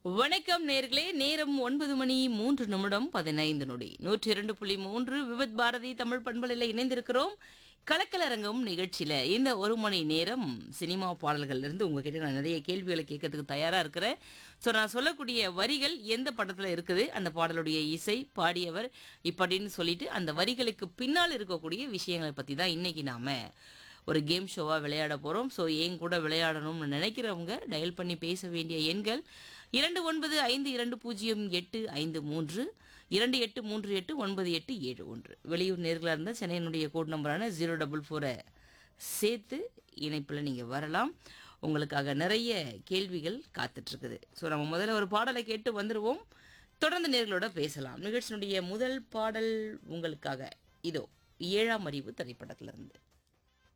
வணக்கம் நேர்களே நேரம் ஒன்பது மணி மூன்று நிமிடம் பதினைந்து நொடி நூற்றி இரண்டு புள்ளி மூன்று விவித் பாரதி தமிழ் பண்பலையில் இணைந்திருக்கிறோம் கலக்கலரங்கம் நிகழ்ச்சியில இந்த ஒரு மணி நேரம் சினிமா பாடல்கள்ல இருந்து உங்ககிட்ட நான் நிறைய கேள்விகளை கேட்கறதுக்கு தயாரா இருக்கிறேன் ஸோ நான் சொல்லக்கூடிய வரிகள் எந்த படத்துல இருக்குது அந்த பாடலுடைய இசை பாடியவர் இப்படின்னு சொல்லிட்டு அந்த வரிகளுக்கு பின்னால் இருக்கக்கூடிய விஷயங்களை பத்தி தான் இன்னைக்கு நாம ஒரு கேம் ஷோவாக விளையாட போகிறோம் ஸோ என் கூட விளையாடணும்னு நினைக்கிறவங்க டயல் பண்ணி பேச வேண்டிய எண்கள் இரண்டு ஒன்பது ஐந்து இரண்டு பூஜ்ஜியம் எட்டு ஐந்து மூன்று இரண்டு எட்டு மூன்று எட்டு ஒன்பது எட்டு ஏழு ஒன்று வெளியூர் நேர்களாக இருந்தால் சென்னையினுடைய கோட் நம்பரான ஜீரோ டபுள் ஃபோரை சேர்த்து இணைப்பில் நீங்கள் வரலாம் உங்களுக்காக நிறைய கேள்விகள் காத்துட்ருக்குது ஸோ நம்ம முதல்ல ஒரு பாடலை கேட்டு வந்துடுவோம் தொடர்ந்து நேர்களோட பேசலாம் நிகழ்ச்சியினுடைய முதல் பாடல் உங்களுக்காக இதோ ஏழாம் அறிவு திரைப்படத்திலிருந்து